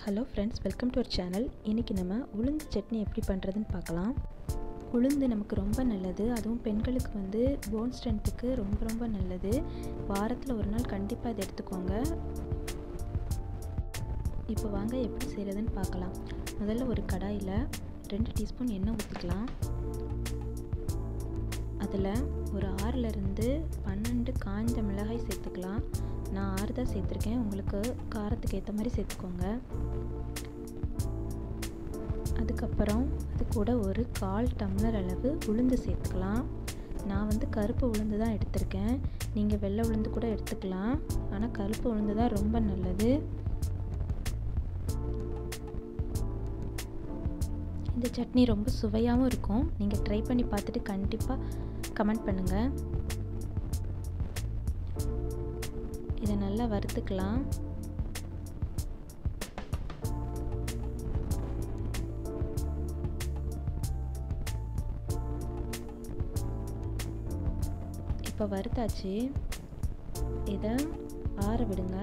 hello friends welcome to our channel இன்றைக்கி நம்ம உளுந்து சட்னி எப்படி பண்ணுறதுன்னு பார்க்கலாம் உளுந்து நமக்கு ரொம்ப நல்லது அதுவும் பெண்களுக்கு வந்து போன் ஸ்ட்ரென்த்துக்கு ரொம்ப ரொம்ப நல்லது வாரத்தில் ஒரு நாள் கண்டிப்பாக இதை எடுத்துக்கோங்க இப்போ வாங்க எப்படி செய்கிறதுன்னு பார்க்கலாம் முதல்ல ஒரு கடாயில் ரெண்டு டீஸ்பூன் எண்ணெய் ஊற்றிக்கலாம் அதில் ஒரு ஆறிலிருந்து பன்னெண்டு காய்ந்த மிளகாய் சேர்த்துக்கலாம் நான் ஆறு தான் சேர்த்துருக்கேன் உங்களுக்கு காரத்துக்கு ஏற்ற மாதிரி சேர்த்துக்கோங்க அதுக்கப்புறம் அது கூட ஒரு கால் டம்ளர் அளவு உளுந்து சேர்த்துக்கலாம் நான் வந்து கருப்பு உளுந்து தான் எடுத்திருக்கேன் நீங்கள் வெள்ளை உளுந்து கூட எடுத்துக்கலாம் ஆனால் கருப்பு உளுந்து தான் ரொம்ப நல்லது இந்த சட்னி ரொம்ப சுவையாகவும் இருக்கும் நீங்கள் ட்ரை பண்ணி பார்த்துட்டு கண்டிப்பாக கமெண்ட் பண்ணுங்கள் இதை நல்லா வறுத்துக்கலாம் இப்போ வறுத்தாச்சு இதை ஆற விடுங்க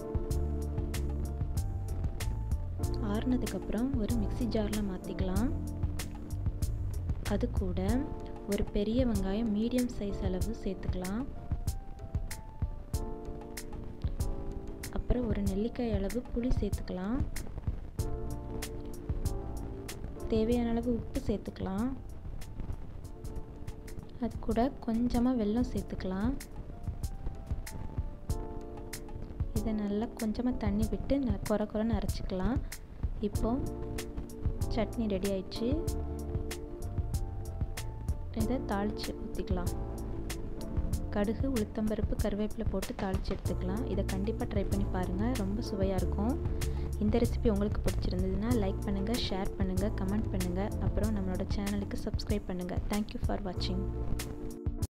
ஆறுனதுக்கப்புறம் ஒரு மிக்சி ஜாரில் மாற்றிக்கலாம் அது கூட ஒரு பெரிய வெங்காயம் மீடியம் சைஸ் அளவு சேர்த்துக்கலாம் அப்புறம் ஒரு நெல்லிக்காய் அளவு புளி சேர்த்துக்கலாம் தேவையான அளவு உப்பு சேர்த்துக்கலாம் அது கூட கொஞ்சமாக வெல்லம் சேர்த்துக்கலாம் இதை நல்லா கொஞ்சமாக தண்ணி விட்டு ந குறை குறைன்னு அரைச்சிக்கலாம் இப்போ சட்னி ரெடி ஆயிடுச்சு இதை தாளித்து ஊற்றிக்கலாம் கடுகு உளுத்தம்பருப்பு கருவேப்பிலை போட்டு தாளித்து எடுத்துக்கலாம் இதை கண்டிப்பாக ட்ரை பண்ணி பாருங்கள் ரொம்ப சுவையாக இருக்கும் இந்த ரெசிபி உங்களுக்கு பிடிச்சிருந்ததுன்னா லைக் பண்ணுங்கள் ஷேர் பண்ணுங்கள் கமெண்ட் பண்ணுங்கள் அப்புறம் நம்மளோட சேனலுக்கு சப்ஸ்கிரைப் பண்ணுங்கள் தேங்க்யூ ஃபார் வாட்சிங்